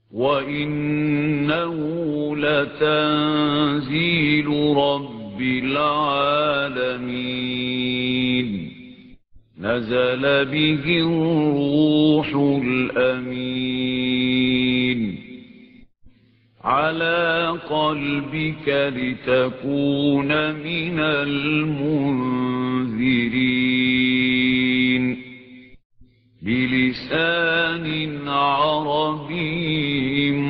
وإنه لتنزيل رب العالمين نزل به الروح الأمين على قلبك لتكون من المنذرين بلسان عربي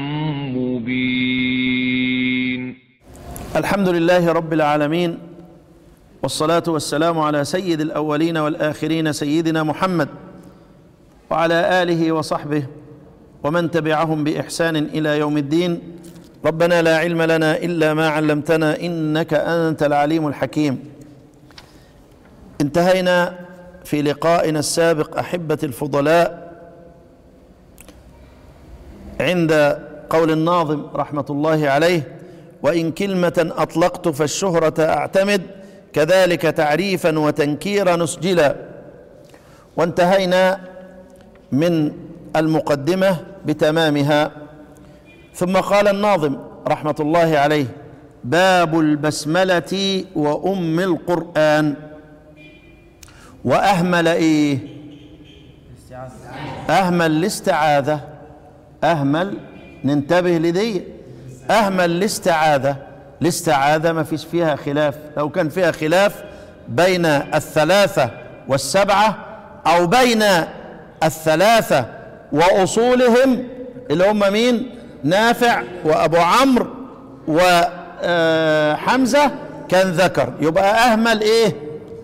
مبين الحمد لله رب العالمين والصلاة والسلام على سيد الأولين والآخرين سيدنا محمد وعلى آله وصحبه ومن تبعهم بإحسان إلى يوم الدين ربنا لا علم لنا إلا ما علمتنا إنك أنت العليم الحكيم انتهينا في لقائنا السابق أحبة الفضلاء عند قول الناظم رحمة الله عليه وإن كلمة أطلقت فالشهرة أعتمد كذلك تعريفا وتنكيرا نسجلا وانتهينا من المقدمة بتمامها ثم قال الناظم رحمة الله عليه باب البسملة وأم القرآن وأهمل إيه أهمل الاستعاذة أهمل ننتبه لدي أهمل الاستعاذة الاستعاذة ما فيش فيها خلاف لو كان فيها خلاف بين الثلاثة والسبعة أو بين الثلاثة وأصولهم اللي هم مين نافع وأبو عمرو وحمزة كان ذكر يبقى أهمل إيه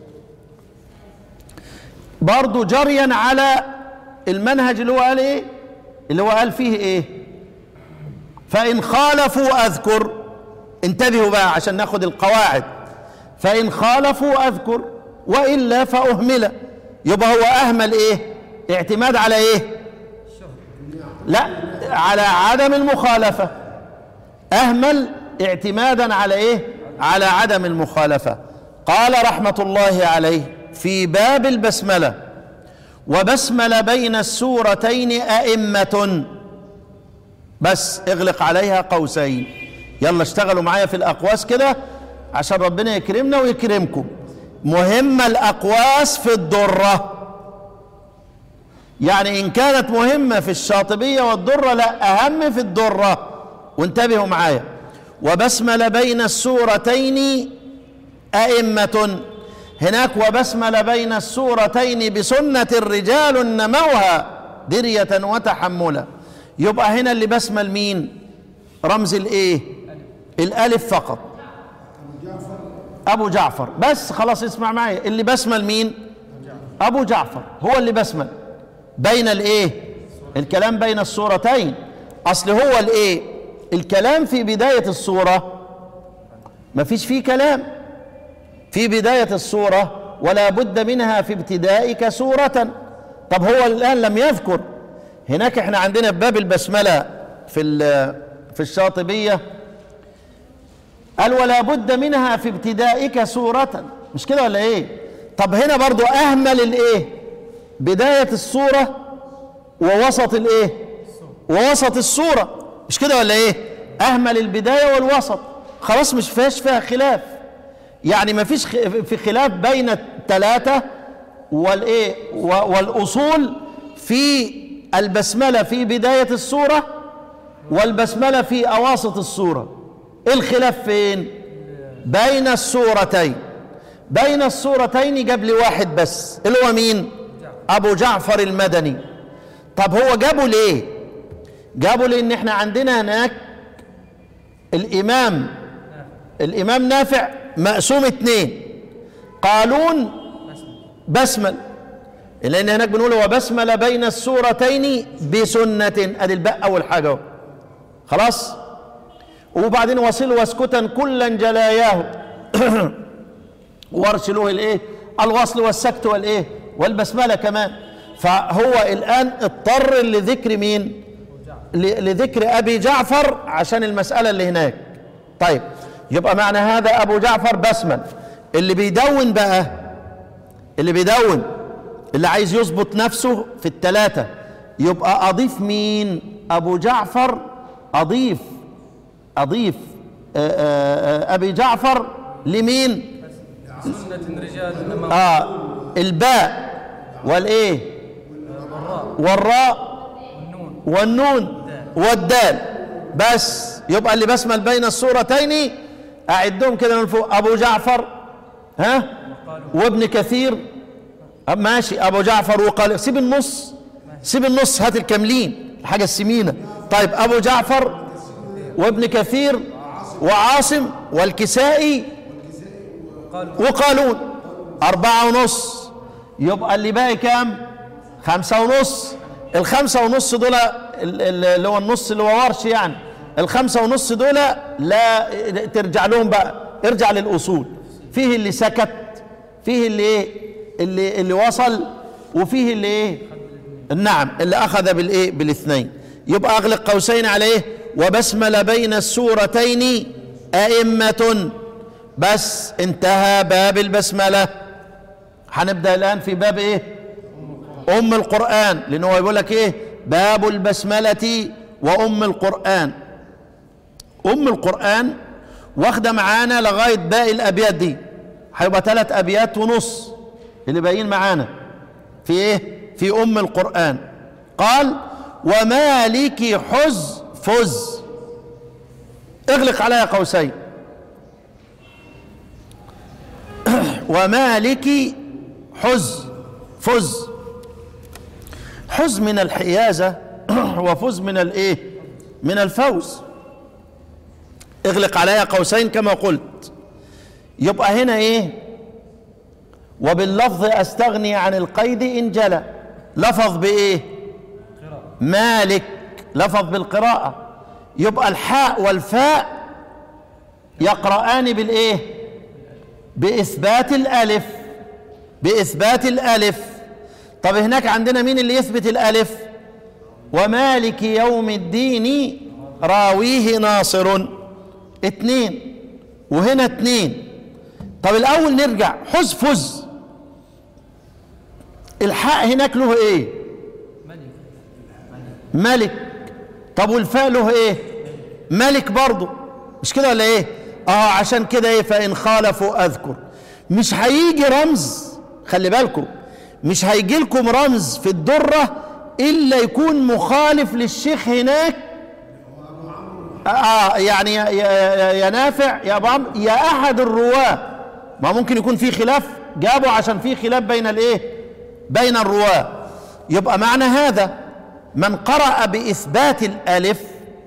برضو جريا على المنهج اللي هو قال إيه اللي هو قال فيه إيه فإن خالفوا أذكر انتبهوا بقى عشان ناخد القواعد فإن خالفوا أذكر وإلا فأهمل يبقى هو أهمل إيه اعتماد على إيه لا على عدم المخالفة أهمل اعتمادا على إيه على عدم المخالفة قال رحمة الله عليه في باب البسملة وبسمل بين السورتين أئمة بس اغلق عليها قوسين يلا اشتغلوا معايا في الأقواس كده عشان ربنا يكرمنا ويكرمكم مهمة الأقواس في الضرة يعني إن كانت مهمة في الشاطبية والضرة لا أهم في الضرة وانتبهوا معايا وبسمل بين السورتين أئمة هناك وبسمل بين السورتين بسنة الرجال نموها درية وتحملا يبقى هنا اللي بسمل مين رمز الايه الالف فقط ابو جعفر بس خلاص اسمع معايا اللي بسمل مين ابو جعفر هو اللي بسمل بين الايه الكلام بين السورتين اصل هو الايه الكلام في بداية السورة ما فيش فيه كلام في بداية السورة ولا بد منها في ابتدائك سورة طب هو الآن لم يذكر هناك احنا عندنا باب البسملة في في الشاطبية قال ولا بد منها في ابتدائك سورة مش كده ولا ايه طب هنا برضو اهمل الايه بداية السورة ووسط الايه ووسط السورة مش كده ولا ايه اهمل البداية والوسط خلاص مش فيهاش فيها خلاف يعني ما فيش في خلاف بين الثلاثة والايه والاصول في البسملة في بداية السورة والبسملة في أواسط السورة الخلاف فين بين السورتين بين السورتين جاب لي واحد بس اللي هو مين أبو جعفر المدني طب هو جابه ليه جابه لأن احنا عندنا هناك الإمام الإمام نافع مقسوم اتنين قالون بسمل لان هناك بنقول هو بسمل بين السورتين بسنة ادي الباء اول حاجة خلاص وبعدين وصل واسكتا كلا جلاياه وارسلوه الايه الوصل والسكت والايه والبسملة كمان فهو الان اضطر لذكر مين لذكر ابي جعفر عشان المسألة اللي هناك طيب يبقى معنى هذا ابو جعفر بسمل اللي بيدون بقى اللي بيدون اللي عايز يظبط نفسه في الثلاثة يبقى اضيف مين ابو جعفر اضيف اضيف آآ آآ ابي جعفر لمين سنة رجال إنما اه الباء والايه والراء والنون والدال بس يبقى اللي بسمل بين السورتين اعدهم كده من فوق ابو جعفر ها وابن كثير أب ماشي ابو جعفر وقال سيب النص سيب النص هات الكاملين الحاجه السمينه طيب ابو جعفر وابن كثير وعاصم والكسائي وقالون أربعة ونص يبقى اللي باقي كام خمسة ونص الخمسة ونص دول ال- ال- اللي هو النص اللي هو ورش يعني الخمسة ونص دول لا ترجع لهم بقى ارجع للأصول فيه اللي سكت فيه اللي ايه اللي اللي وصل وفيه اللي ايه نعم اللي أخذ بالايه بالاثنين يبقى أغلق قوسين عليه وبسمل بين السورتين أئمة بس انتهى باب البسملة هنبدأ الآن في باب ايه أم القرآن لأن هو يقول لك ايه باب البسملة وأم القرآن أم القرآن واخدة معانا لغاية باقي الأبيات دي هيبقى ثلاث أبيات ونص اللي باقيين معانا في ايه في أم القرآن قال ومالك حز فز اغلق عليها قوسين ومالك حز فز حز من الحيازة وفز من الايه من الفوز اغلق عليها قوسين كما قلت يبقى هنا ايه وباللفظ استغني عن القيد ان جلى لفظ بايه مالك لفظ بالقراءة يبقى الحاء والفاء يقرآن بالايه بإثبات الألف بإثبات الألف طب هناك عندنا مين اللي يثبت الألف ومالك يوم الدين راويه ناصر اتنين وهنا اتنين طب الأول نرجع حز فز الحاء هناك له ايه ملك طب والفاء له ايه ملك برضه مش كده ولا ايه اه عشان كده ايه فان خالفوا اذكر مش هيجي رمز خلي بالكم مش هيجي لكم رمز في الدرة الا يكون مخالف للشيخ هناك اه يعني يا, يا, يا نافع يا ابو عمرو يا احد الرواه ما ممكن يكون في خلاف جابوا عشان في خلاف بين الايه بين الرواه يبقى معنى هذا من قرأ بإثبات الألف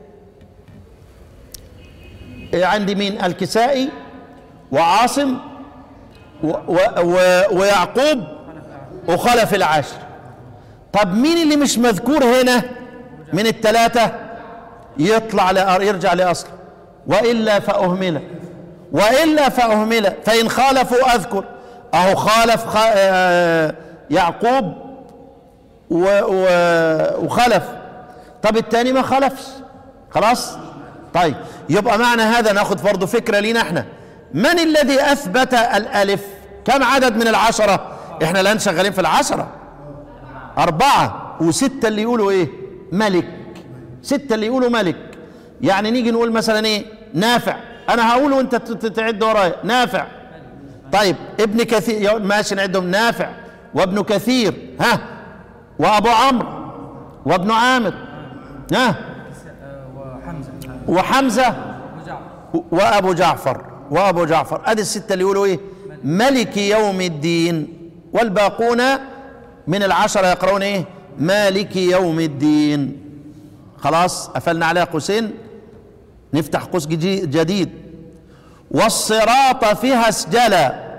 عندي مين الكسائي وعاصم و و و ويعقوب وخلف العاشر طب مين اللي مش مذكور هنا من الثلاثة يطلع لأ- يرجع لأصله وإلا فأهمل وإلا فأهمل فإن خالفوا أذكر أهو خالف خ... آه، يعقوب و... و... وخلف طب التاني ما خلفش خلاص طيب يبقى معنى هذا ناخد برضه فكرة لينا احنا من الذي أثبت الألف كم عدد من العشرة احنا الآن شغالين في العشرة أربعة وستة اللي يقولوا إيه ملك ستة اللي يقولوا ملك يعني نيجي نقول مثلا إيه نافع أنا هقول وأنت ت- ت- تعد ورايا نافع طيب ابن كثير يا- ماشي نعدهم نافع وابن كثير ها وأبو عمرو وابن عامر ها وحمزة وحمزة وجعفر وابو جعفر وابو جعفر ادي السته اللي يقولوا ايه ملك يوم الدين والباقون من العشره يقرؤون ايه مالك يوم الدين خلاص قفلنا عليها قوسين نفتح قوس جدي- جديد والصراط فيها اسجلا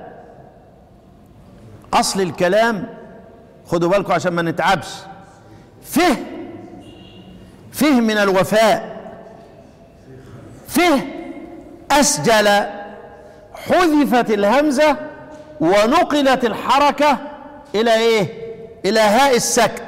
اصل الكلام خدوا بالكم عشان ما نتعبش فه فه من الوفاء فه أسجل حذفت الهمزة ونقلت الحركة إلى إيه؟ إلى هاء السكت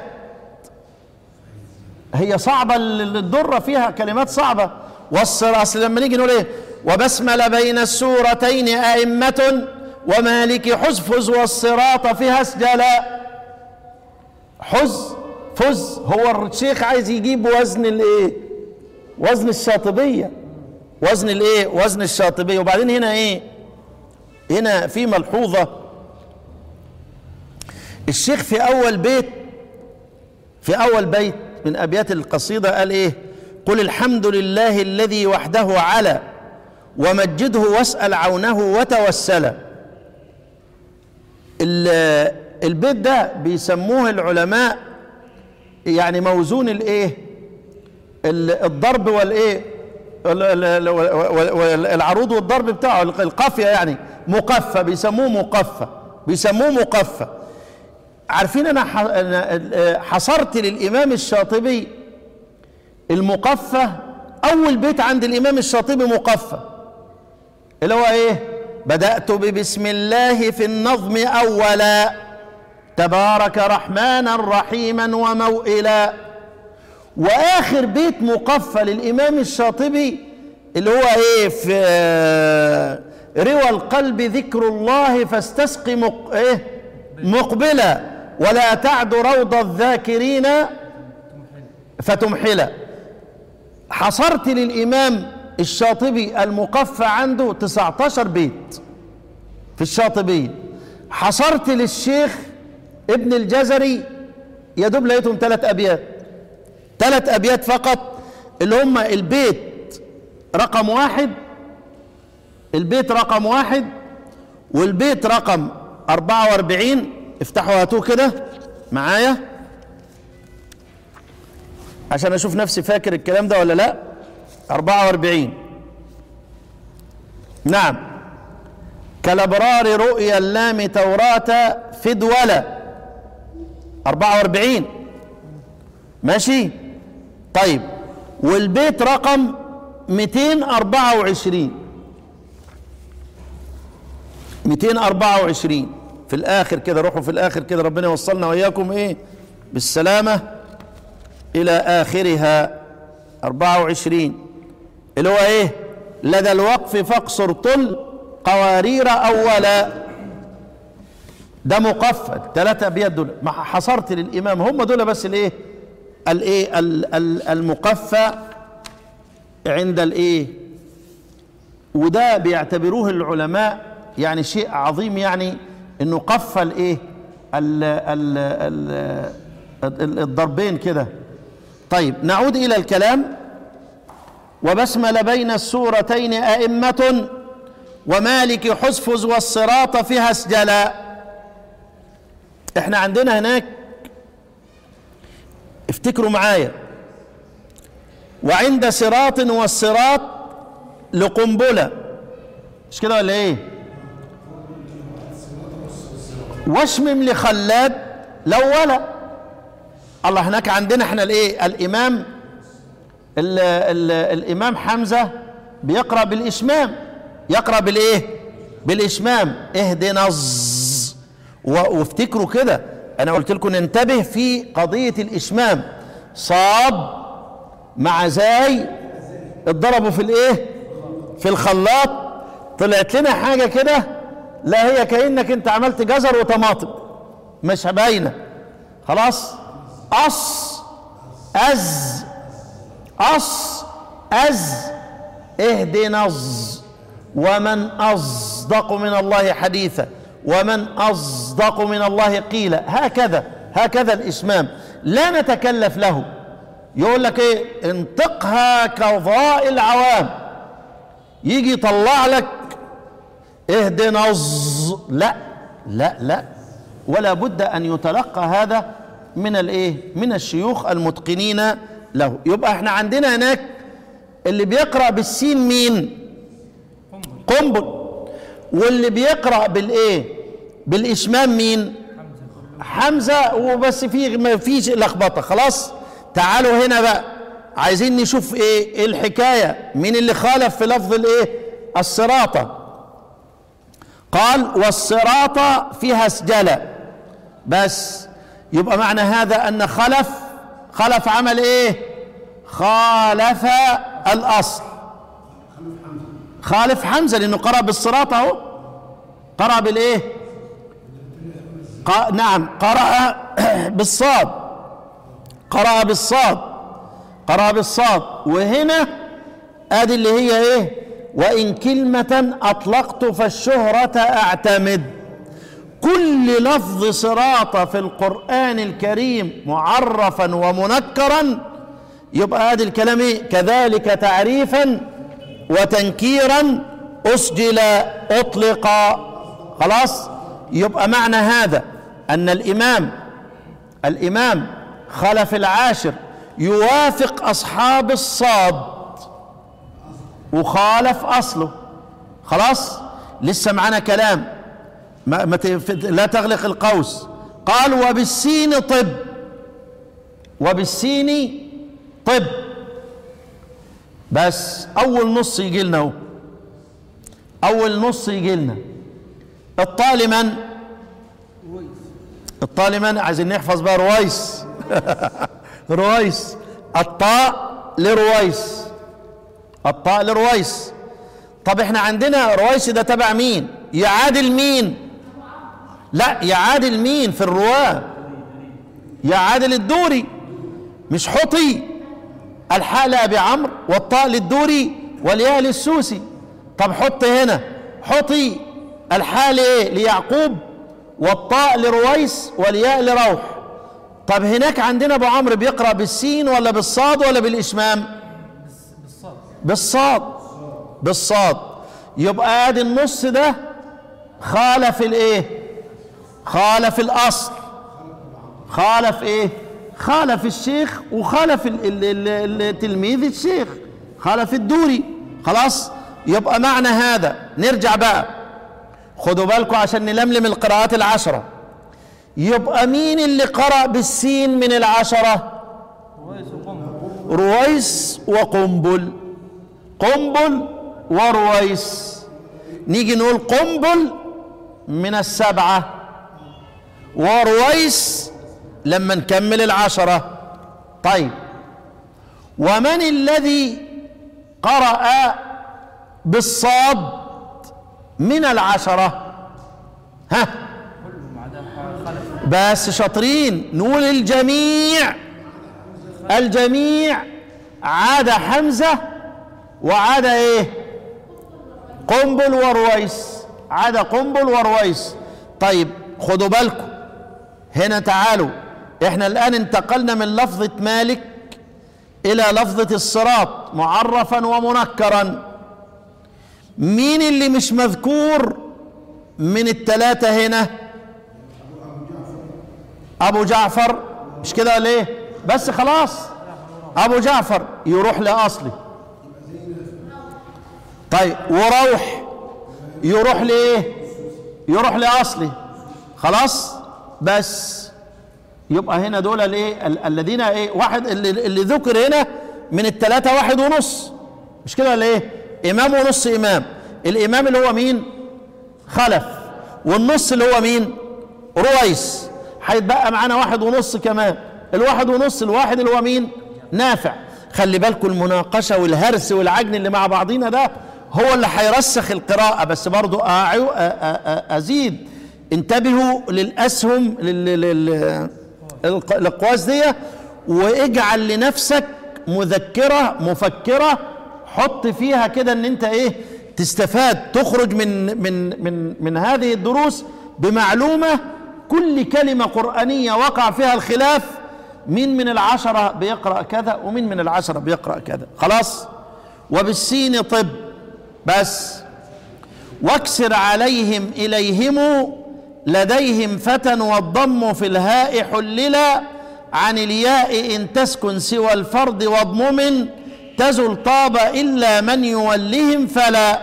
هي صعبة ال- الدرة فيها كلمات صعبة والصر أصل لما نيجي نقول إيه؟ وبسمل بين السورتين أئمة ومالك حزفز والصراط فيها اسجلا حز فز هو الشيخ عايز يجيب وزن الايه وزن الشاطبية وزن الايه وزن الشاطبية وبعدين هنا ايه هنا في ملحوظة الشيخ في اول بيت في اول بيت من ابيات القصيدة قال ايه قل الحمد لله الذي وحده على ومجده واسأل عونه وتوسل ال- البيت ده بيسموه العلماء يعني موزون الايه ال- الضرب والايه ال- ال- ال- وال- وال- العروض والضرب بتاعه القافيه يعني مقفى بيسموه مقفى بيسموه مقفى عارفين انا ح- أنا حصرت للامام الشاطبي المقفى اول بيت عند الامام الشاطبي مقفى اللي هو ايه بدات ببسم الله في النظم اولا تبارك رحمانا رحيما وموئلا واخر بيت مقفى للامام الشاطبي اللي هو ايه في آه، روى القلب ذكر الله فاستسق مق... ايه مقبلا ولا تعد روض الذاكرين فتمحلا حصرت للامام الشاطبي المقفى عنده 19 بيت في الشاطبية حصرت للشيخ ابن الجزري يا دوب لقيتهم ثلاث ابيات ثلاث ابيات فقط اللي هم البيت رقم واحد البيت رقم واحد والبيت رقم 44 افتحوا هاتوه كده معايا عشان اشوف نفسي فاكر الكلام ده ولا لا 44 نعم كالابرار رؤيا اللام توراة فدولة 44 ماشي طيب والبيت رقم 224 224 في الاخر كده روحوا في الاخر كده ربنا يوصلنا واياكم ايه بالسلامه الى اخرها 24 اللي هو ايه لدى الوقف فاقصر طل قوارير اولا ده مقفل ثلاثة ابيات دول ما حصرت للامام هم دول بس الايه الايه ال- ال- المقفى عند الايه وده بيعتبروه العلماء يعني شيء عظيم يعني انه قفى الايه ال- ال- ال- ال- الضربين كده طيب نعود الى الكلام وبسمل بين السورتين ائمه ومالك حسفز والصراط فيها اسجلا احنا عندنا هناك افتكروا معايا وعند صراط والصراط لقنبله مش كده ولا ايه واشمم لخلاد لولا الله هناك عندنا احنا الايه الامام ال ال الامام حمزه بيقرا بالاشمام يقرا بالايه بالاشمام اهدنا الز و- وافتكروا كده انا قلت لكم ننتبه في قضيه الاشمام صاد مع زاي اتضربوا في الايه في الخلاط طلعت لنا حاجه كده لا هي كانك انت عملت جزر وطماطم مش باينه خلاص أص أز أص أز اهدنا الز ومن أصدق من الله حديثا ومن أصدق من الله قيلا هكذا هكذا الإسمام لا نتكلف له يقول لك ايه انطقها كضاء العوام يجي يطلع لك اهدنا الز لا لا لا ولا بد ان يتلقى هذا من الايه من الشيوخ المتقنين له يبقى احنا عندنا هناك اللي بيقرا بالسين مين قنبل واللي بيقرا بالايه بالاشمام مين حمزه وبس في ما فيش لخبطه خلاص تعالوا هنا بقى عايزين نشوف ايه إيه الحكايه مين اللي خالف في لفظ الايه الصراطه قال والصراط فيها اسجلا بس يبقى معنى هذا ان خلف خلف عمل ايه خالف الاصل خالف حمزه لانه قرأ بالصراط اهو قرأ بالايه ق... نعم قرأ بالصاد قرأ بالصاد قرأ بالصاد وهنا ادي اللي هي ايه وان كلمة اطلقت فالشهرة اعتمد كل لفظ صراط في القرآن الكريم معرفا ومنكرا يبقى هذا الكلام ايه كذلك تعريفا وتنكيرا اسجل اطلق خلاص يبقى معنى هذا ان الامام الامام خلف العاشر يوافق اصحاب الصاد وخالف اصله خلاص لسه معانا كلام ما ما ت- لا تغلق القوس قال وبالسين طب وبالسين طب بس اول نص يجي لنا اهو اول نص يجي لنا الطاء لمن الطاء لمن عايزين نحفظ بقى رويس رويس الطاء لرويس الطاء لرويس طب احنا عندنا رويس ده تبع مين يعادل مين لا يعادل مين في الرواة يعادل الدوري مش حطي الحاء لأبي عمرو والطاء للدوري والياء للسوسي طب حط هنا حطي الحاء لإيه ليعقوب والطاء لرويس والياء لروح طب هناك عندنا ابو عمرو بيقرا بالسين ولا بالصاد ولا بالاشمام بالصاد بالصاد بالصاد يبقى ادي النص ده خالف الايه خالف الاصل خالف ايه خالف الشيخ وخالف ال- ال- ال- التلميذ الشيخ خالف الدوري خلاص يبقى معنى هذا نرجع بقى خدوا بالكم عشان نلملم القراءات العشرة يبقى مين اللي قرأ بالسين من العشرة رويس وقنبل رويس وقنبل قنبل ورويس نيجي نقول قنبل من السبعة ورويس لما نكمل العشرة طيب ومن الذي قرأ بالصاد من العشرة ها كلهم عدا خلف بس شاطرين نقول الجميع الجميع عدا حمزة وعدا ايه قنبل ورويس عدا قنبل ورويس طيب خدوا بالكم هنا تعالوا احنا الان انتقلنا من لفظة مالك الى لفظة الصراط معرفا ومنكرا مين اللي مش مذكور من التلاتة هنا ابو جعفر مش كده ولا ايه بس خلاص ابو جعفر يروح لاصلي طيب وروح يروح لايه يروح لاصلي خلاص بس يبقى هنا دول الايه ال- الذين ايه واحد اللي, اللي ذكر هنا من الثلاثه واحد ونص مش كده ولا ايه امام ونص امام الامام اللي هو مين خلف والنص اللي هو مين رويس هيتبقى معانا واحد ونص كمان الواحد ونص الواحد اللي هو مين نافع خلي بالكم المناقشة والهرس والعجن اللي مع بعضينا ده هو اللي هيرسخ القراءة بس برضو أعو- أ- أ- أ- أزيد انتبهوا للأسهم لل- لل- الق- الأقواس دي واجعل لنفسك مذكرة مفكرة حط فيها كده ان انت ايه تستفاد تخرج من من من من هذه الدروس بمعلومة كل كلمة قرآنية وقع فيها الخلاف مين من العشرة بيقرأ كذا ومين من العشرة بيقرأ كذا خلاص وبالسين طب بس واكسر عليهم إليهم لديهم فتى والضم في الهاء حللا عن الياء إن تسكن سوى الفرد واضمم تزل طاب إلا من يولهم فلا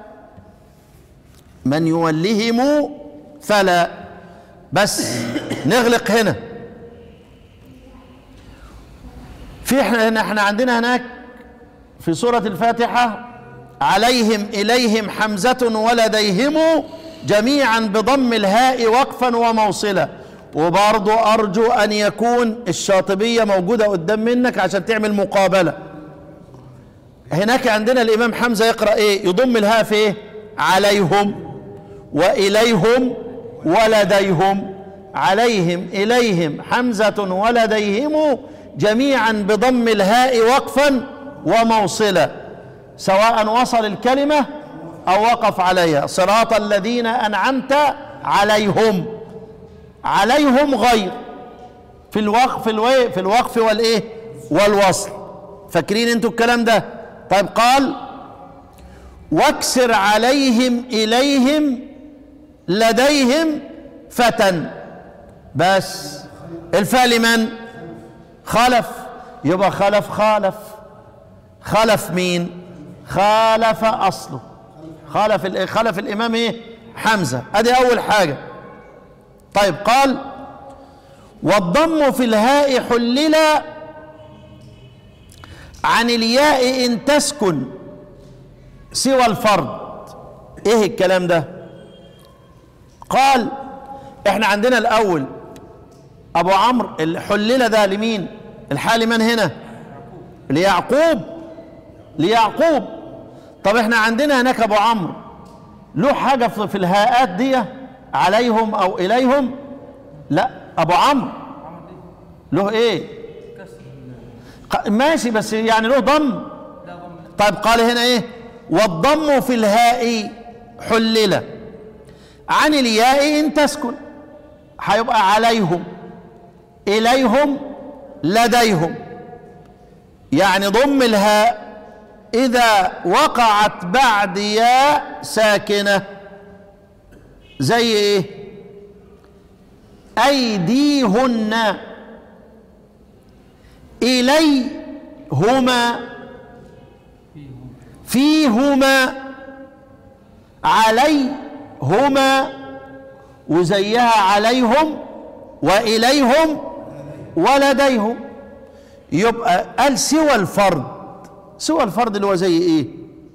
من يولهم فلا بس نغلق هنا في احنا احنا عندنا هناك في سورة الفاتحة عليهم إليهم حمزة ولديهم جميعا بضم الهاء وقفا وموصلا وبرضو أرجو أن يكون الشاطبية موجودة قدام منك عشان تعمل مقابلة هناك عندنا الإمام حمزة يقرأ إيه يضم الهاء في إيه عليهم وإليهم ولديهم عليهم إليهم حمزة ولديهم جميعا بضم الهاء وقفا وموصلا سواء وصل الكلمة أو وقف عليها صراط الذين أنعمت عليهم عليهم غير في الوقف في, الو... في الوقف والايه والوصل فاكرين انتوا الكلام ده طيب قال واكسر عليهم اليهم لديهم فتى بس الفاء لمن خلف يبقى خلف خالف خلف مين خالف اصله خلف ال- خلف الامام ايه حمزه ادي اول حاجه طيب قال والضم في الهاء حلل عن الياء ان تسكن سوى الفرد ايه الكلام ده قال احنا عندنا الاول ابو عمرو الحلل ده لمين الحال من هنا ليعقوب ليعقوب طب احنا عندنا هناك ابو عمرو له حاجه في في الهاءات دي عليهم او اليهم لا ابو عمرو له ايه ق- ماشي بس يعني له ضم طيب قال هنا ايه والضم في الهاء حلل عن الياء ان تسكن هيبقى عليهم اليهم لديهم يعني ضم الهاء اذا وقعت بعد ياء ساكنه زي ايه ايديهن اليهما فيهما عليهما وزيها عليهم واليهم ولديهم يبقى قال سوى الفرد سوى الفرد اللي هو زي ايه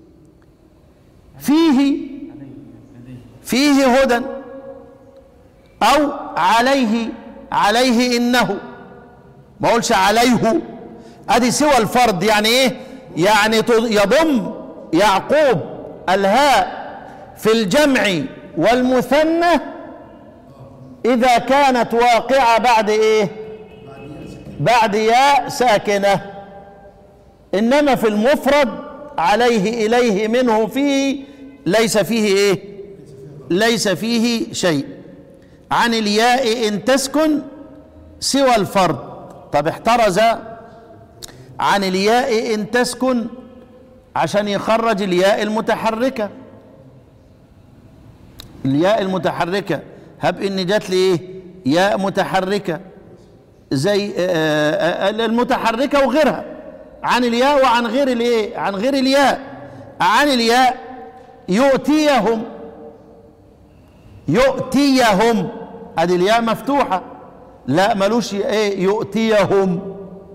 فيه فيه هدى او عليه عليه انه ما اقولش عليه ادي سوى الفرد يعني ايه يعني تض- يضم يعقوب الهاء في الجمع والمثنى اذا كانت واقعه بعد ايه بعد ياء ساكنه انما في المفرد عليه اليه منه فيه ليس فيه ايه ليس فيه شيء عن الياء ان تسكن سوى الفرد طب احترز عن الياء ان تسكن عشان يخرج الياء المتحركه الياء المتحركه هب ان جات لي ايه ياء متحركه زي آه، آه، المتحركه وغيرها عن الياء وعن غير الايه عن غير الياء عن الياء يؤتيهم يؤتيهم ادي الياء مفتوحه لا ملوش ايه يؤتيهم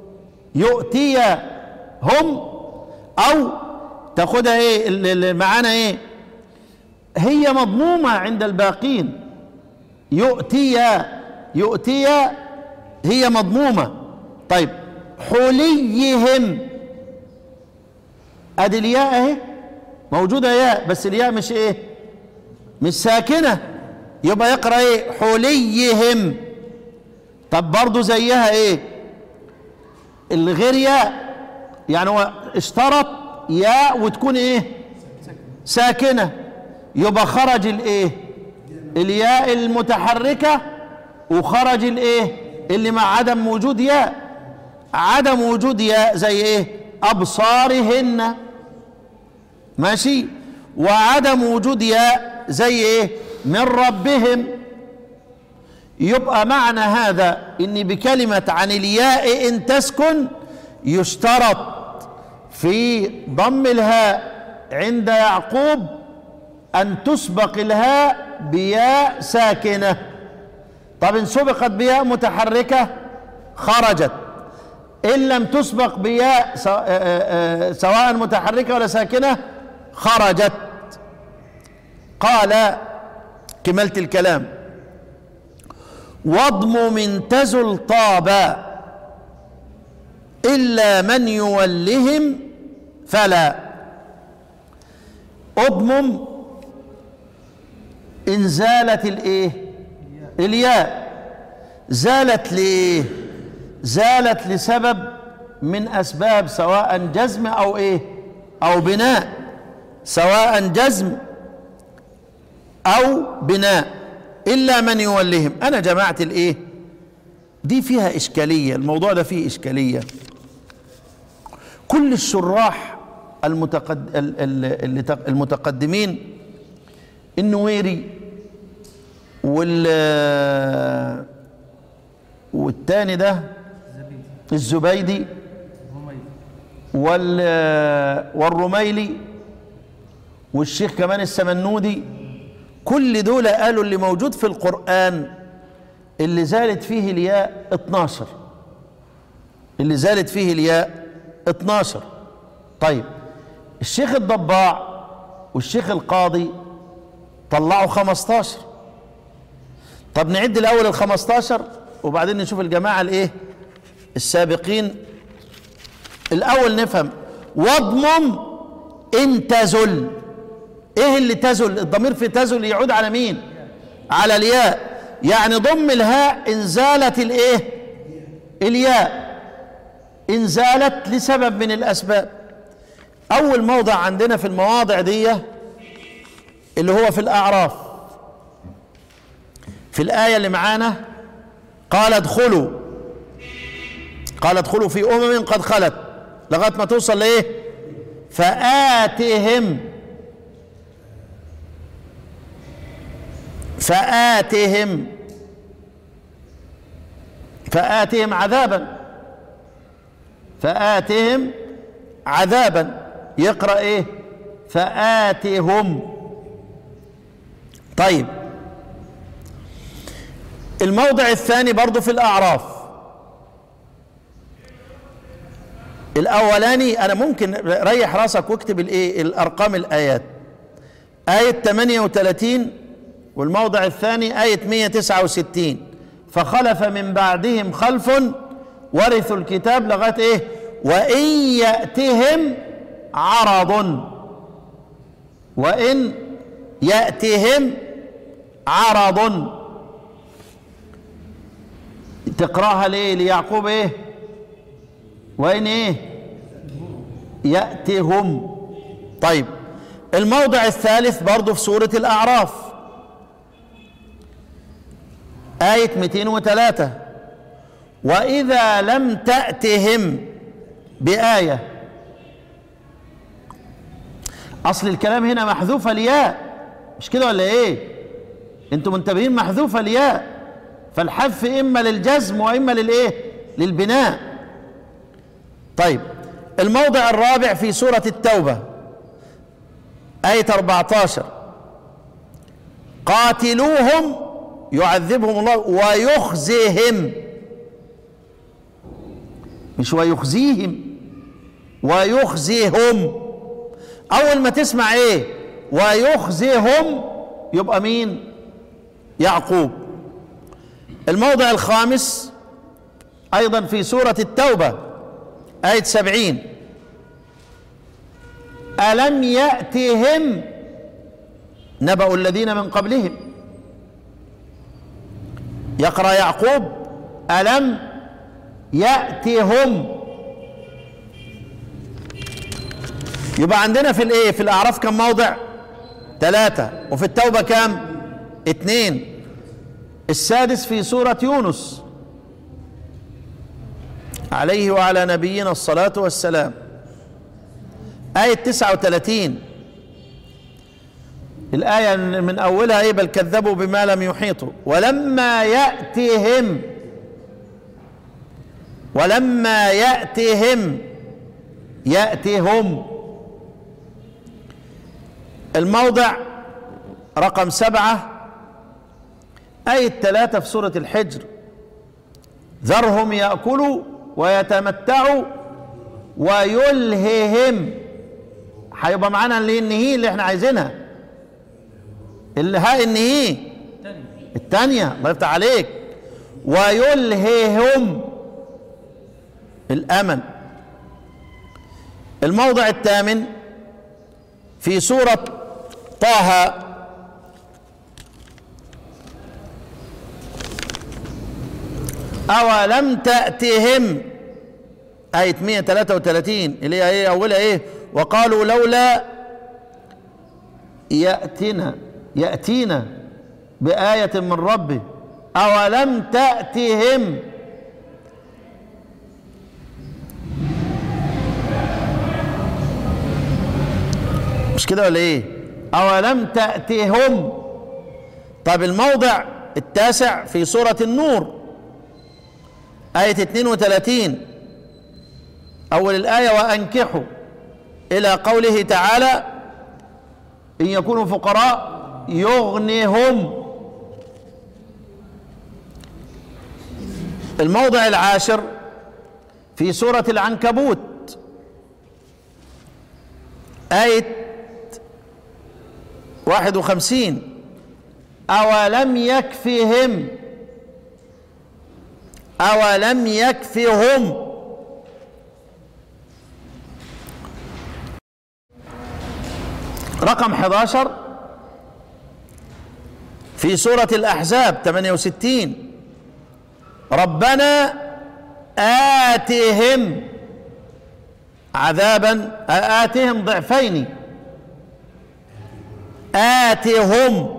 يؤتيهم او تاخدها ايه ال- ال- معانا ايه هي مضمومه عند الباقين يؤتي يؤتي هي مضمومه طيب حليهم ادي الياء اهي موجوده ياء بس الياء مش ايه مش ساكنه يبقى يقرا ايه حليهم طب برضه زيها ايه الغير ياء يعني هو اشترط ياء وتكون ايه ساكنه يبقى خرج الايه الياء المتحركه وخرج الايه اللي مع عدم وجود ياء عدم وجود ياء زي ايه ابصارهن ماشي وعدم وجود ياء زي ايه من ربهم يبقى معنى هذا ان بكلمه عن الياء ان تسكن يشترط في ضم الهاء عند يعقوب ان تسبق الهاء بياء ساكنه طب ان سبقت بياء متحركه خرجت ان لم تسبق بياء سواء- آه، آه، سواء متحركه ولا ساكنه خرجت قال كملت الكلام واضم من تزل طابا الا من يولهم فلا اضمم ان زالت الايه الياء زالت ليه زالت لسبب من اسباب سواء جزم او ايه او بناء سواء جزم او بناء الا من يولهم انا جمعت الايه دي فيها اشكاليه الموضوع ده فيه اشكاليه كل الشراح المتقد... ال- ال- اللي تق- المتقدمين النويري وال والتاني ده زبيب الزبيدي رميد وال والرميلي والشيخ كمان السمنودي كل دول قالوا اللي موجود في القرآن اللي زالت فيه الياء 12 اللي زالت فيه الياء 12 طيب الشيخ الضباع والشيخ القاضي طلعوا 15 طب نعد الاول ال 15 وبعدين نشوف الجماعه الايه السابقين الاول نفهم واضمم ان تزل ايه اللي تزل الضمير في تزل يعود على مين على الياء يعني ضم الهاء ان زالت الايه الياء ان زالت لسبب من الاسباب اول موضع عندنا في المواضع دي اللي هو في الاعراف في الايه اللي معانا قال ادخلوا قال ادخلوا في امم قد خلت لغايه ما توصل لايه فاتهم فاتهم فاتهم عذابا فاتهم عذابا يقرا ايه فاتهم طيب الموضع الثاني برضو في الاعراف الاولاني انا ممكن ريح راسك واكتب الايه الارقام الايات ايه 38 والموضع الثاني ايه 169 فخلف من بعدهم خلف ورثوا الكتاب لغايه ايه وان ياتهم عرض وان ياتهم عرض تقراها ليه ليعقوب ايه وين ايه ياتهم طيب الموضع الثالث برضه في سوره الاعراف ايه 203 واذا لم تاتهم بايه اصل الكلام هنا محذوف الياء مش كده ولا ايه انتم منتبهين محذوف الياء فالحذف اما للجزم واما للايه للبناء طيب الموضع الرابع في سورة التوبة آية 14 قاتلوهم يعذبهم الله ويخزيهم مش ويخزيهم ويخزيهم أول ما تسمع إيه ويخزيهم يبقى مين يعقوب الموضع الخامس أيضا في سورة التوبة آية سبعين ألم يأتهم نبأ الذين من قبلهم يقرأ يعقوب ألم يأتهم يبقى عندنا في الايه في الاعراف كم موضع ثلاثة وفي التوبة كم اثنين السادس في سورة يونس عليه وعلى نبينا الصلاة والسلام آية 39 الآية من أولها إيه بل كذبوا بما لم يحيطوا ولما يأتهم ولما يأتهم يأتهم الموضع رقم سبعة آية ثلاثة في سورة الحجر ذرهم يأكلوا ويتمتعوا ويلههم هيبقى معانا اللي النهي اللي احنا عايزينها الهاء النهي تاني الثانية الله يفتح عليك ويلههم الأمل الموضع الثامن في سورة طه أولم تأتهم آية 133 اللي هي إيه أولها إيه وقالوا لولا يأتنا يأتينا بآية من ربه أولم تأتهم مش كده ولا ايه اولم تاتهم طب الموضع التاسع في سوره النور ايه 32 اول الايه وانكحوا الى قوله تعالى ان يكونوا فقراء يغنهم الموضع العاشر في سوره العنكبوت ايه واحد وخمسين أولم يكفهم أولم يكفهم رقم 11 في سورة الأحزاب 68 ربنا آتهم عذابا آتهم ضعفين آتهم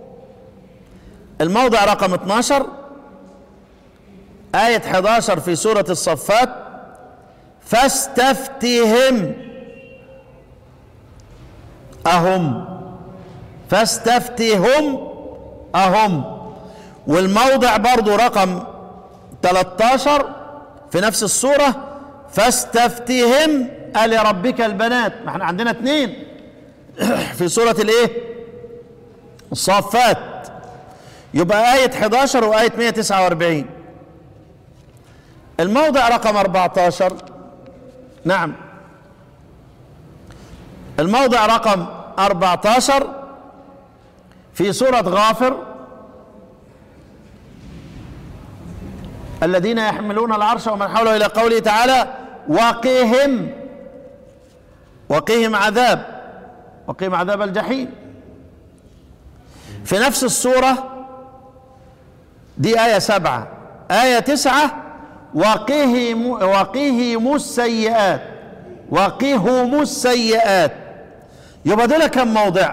الموضع رقم 12 آية 11 في سورة الصفات فاستفتهم أهم فاستفتهم أهم والموضع برضو رقم 13 في نفس السورة فاستفتهم ألربك البنات ما احنا عندنا اثنين في سورة الايه الصافات يبقى آية 11 وآية 149 الموضع رقم 14 نعم الموضع رقم 14 في سورة غافر الذين يحملون العرش ومن حوله إلى قوله تعالى وقهم وقهم عذاب وقهم عذاب الجحيم في نفس السورة دي آية سبعة آية تسعة وقهم وقهم السيئات وقهم السيئات يبقى دول كم موضع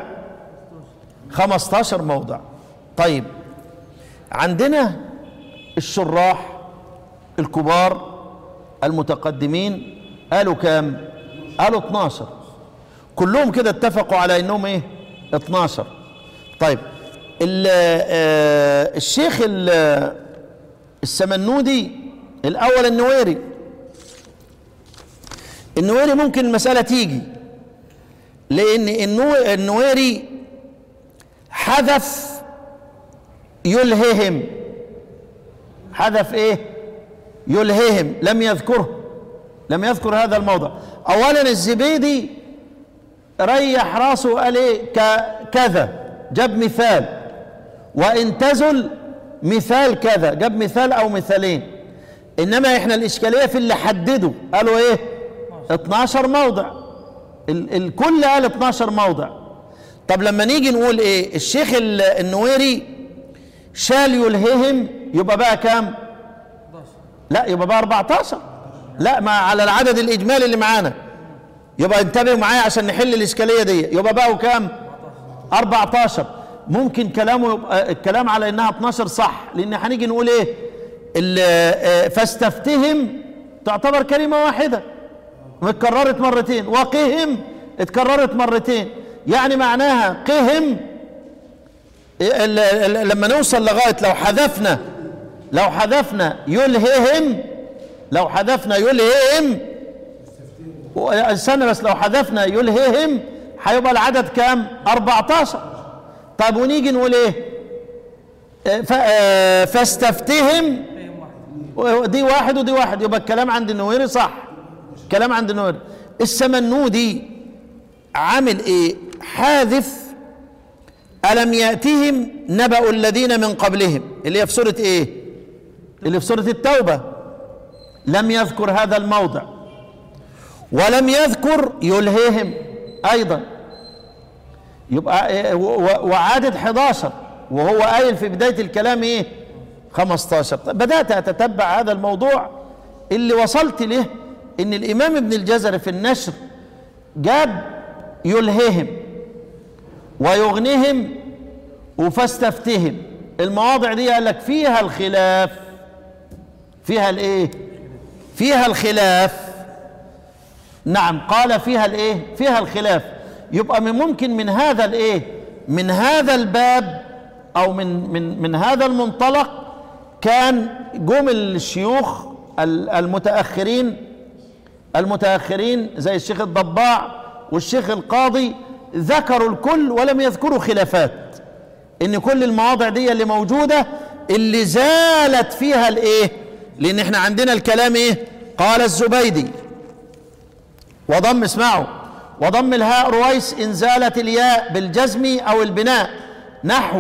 15 موضع طيب عندنا الشراح الكبار المتقدمين قالوا كام قالوا 12 كلهم كده اتفقوا على انهم ايه 12 طيب ال- آه، الشيخ ال- السمنودي الاول النويري النويري ممكن المسألة تيجي لأن النو- النويري حذف يلههم حذف ايه يلههم لم يذكره لم يذكر هذا الموضع اولا الزبيدي ريح راسه وقال ايه ك- كذا جاب مثال وان تزل مثال كذا جاب مثال او مثالين انما احنا الاشكاليه في اللي حددوا قالوا ايه 12 موضع ال الكل قال 12 موضع طب لما نيجي نقول ايه الشيخ ال- النويري شال يلههم يبقى بقى كام لا يبقى بقى 14 لا ما على العدد الاجمالي اللي معانا يبقى انتبهوا معايا عشان نحل الاشكاليه دي يبقى بقوا كام 14 ممكن كلامه يبقى الكلام على انها 12 صح لان هنيجي نقول ايه ال- آه، فاستفتهم تعتبر كلمه واحده اتكررت مرتين وقهم اتكررت مرتين يعني معناها قهم ال- ال- لما نوصل لغايه لو حذفنا لو حذفنا يلههم لو حذفنا يلههم و- استنى بس لو حذفنا يلههم هيبقى العدد كام 14 طب ونيجي نقول ايه آه، ف- آه، فاستفتهم دي واحد ودي واحد يبقى الكلام عند النويري صح الكلام عند النويري السمنودي عامل ايه حاذف ألم يأتهم نبأ الذين من قبلهم اللي هي في سورة ايه اللي في سورة التوبة لم يذكر هذا الموضع ولم يذكر يلههم أيضا يبقى إيه و- و- وعادة 11 وهو قايل في بداية الكلام ايه 15 طيب بدأت أتتبع هذا الموضوع اللي وصلت له إن الإمام ابن الجزري في النشر جاب يلههم ويغنهم وفاستفتهم المواضع دي قال لك فيها الخلاف فيها الايه فيها الخلاف نعم قال فيها الايه فيها الخلاف يبقى من ممكن من هذا الايه من هذا الباب او من من من هذا المنطلق كان جم الشيوخ ال- المتاخرين المتاخرين زي الشيخ الضباع والشيخ القاضي ذكروا الكل ولم يذكروا خلافات ان كل المواضع دي اللي موجوده اللي زالت فيها الايه لان احنا عندنا الكلام ايه قال الزبيدي وضم اسمعوا وضم الهاء رويس ان زالت الياء بالجزم او البناء نحو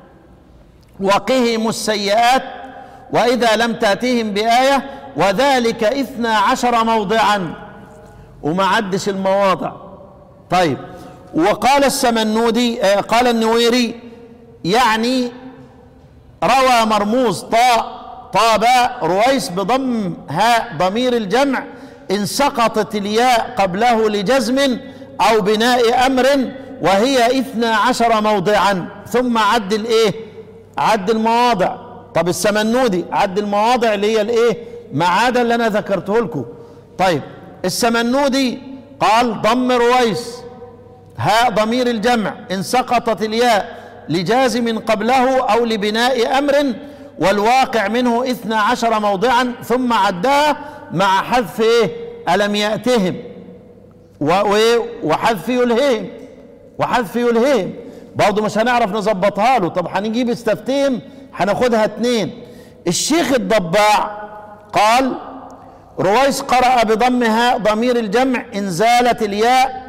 وقهم السيئات واذا لم تاتهم بايه وذلك اثنا عشر موضعا وما عدش المواضع طيب وقال السمنودي آه، قال النويري يعني روى مرموز طاء طاء باء رويس بضم هاء ضمير الجمع إن سقطت الياء قبله لجزم أو بناء أمر وهي إثنى عشر موضعا ثم عد الإيه عد المواضع طب السمنودي عد المواضع اللي هي الإيه ما عدا اللي أنا ذكرته لكم طيب السمنودي قال ضم رويس هاء ضمير الجمع إن سقطت الياء لجازم قبله أو لبناء أمر والواقع منه إثنى عشر موضعا ثم عدها مع حذف إيه ألم يأتهم و- و- وحذف يلههم وحذف يلههم برضه مش هنعرف نظبطها له طب هنجيب استفتهم هناخدها اتنين الشيخ الضباع قال رويس قرأ بضمها ضمير الجمع إن زالت الياء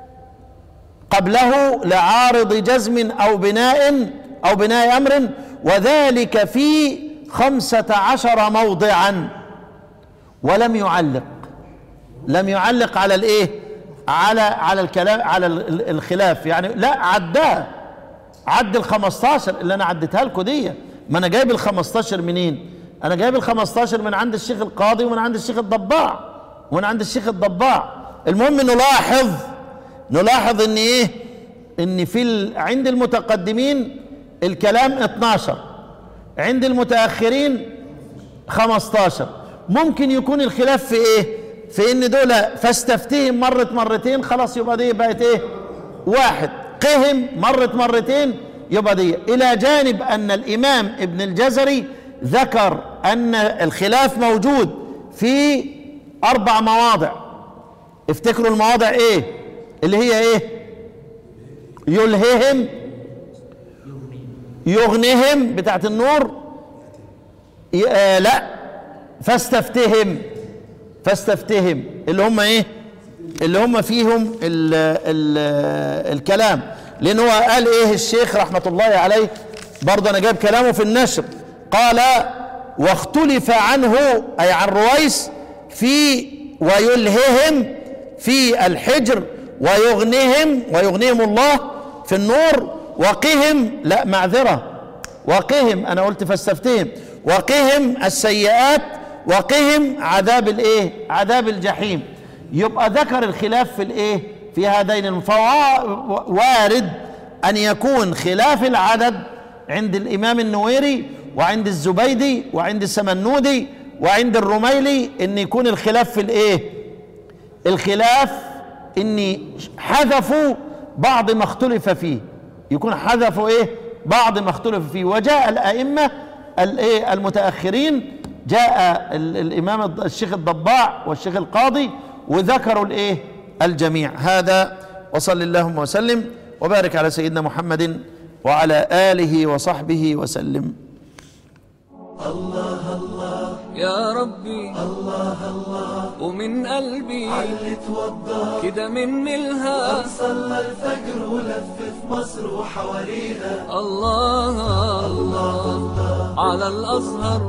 قبله لعارض جزم أو بناء أو بناء أمر وذلك في خمسة عشر موضعا ولم يعلق لم يعلق على الايه على على الكلام على ال- ال- الخلاف يعني لا عداه عد ال 15 اللي انا عديتها لكم دي ما انا جايب ال 15 منين انا جايب ال 15 من عند الشيخ القاضي ومن عند الشيخ الضباع ومن عند الشيخ الضباع المهم نلاحظ نلاحظ ان ايه ان في ال... عند المتقدمين الكلام 12 عند المتاخرين 15 ممكن يكون الخلاف في ايه في ان دول فاستفتهم مرت مرتين خلاص يبقى دي بقت ايه واحد قهم مرت مرتين يبقى دي الى جانب ان الامام ابن الجزري ذكر ان الخلاف موجود في اربع مواضع افتكروا المواضع ايه اللي هي ايه يلههم يغنهم بتاعت النور ي- آه لا فاستفتهم فاستفتهم اللي هم ايه اللي هم فيهم ال ال الكلام لان هو قال ايه الشيخ رحمه الله عليه برضه انا جايب كلامه في النشر قال واختلف عنه اي عن رويس في ويلههم في الحجر ويغنهم ويغنيهم الله في النور وقهم لا معذره وقهم انا قلت فاستفتهم وقهم السيئات وقهم عذاب الايه عذاب الجحيم يبقى ذكر الخلاف في الايه في هذين فوارد ان يكون خلاف العدد عند الامام النويري وعند الزبيدي وعند السمنودي وعند الرميلي ان يكون الخلاف في الايه الخلاف ان حذفوا بعض ما اختلف فيه يكون حذفوا ايه بعض ما اختلف فيه وجاء الائمه الايه المتاخرين جاء ال- الامام الض- الشيخ الضباع والشيخ القاضي وذكروا الايه الجميع هذا وصل اللهم وسلم وبارك على سيدنا محمد وعلى اله وصحبه وسلم يا ربي الله الله ومن قلبي علي توضى كده من ملها صلى الفجر ولف في مصر وحواليها الله الله على الأزهر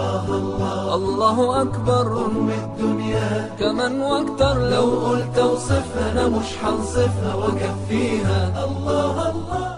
الله أكبر أم الدنيا كمان واكتر لو لو قلت اوصفها انا مش هنصفها واكفيها الله الله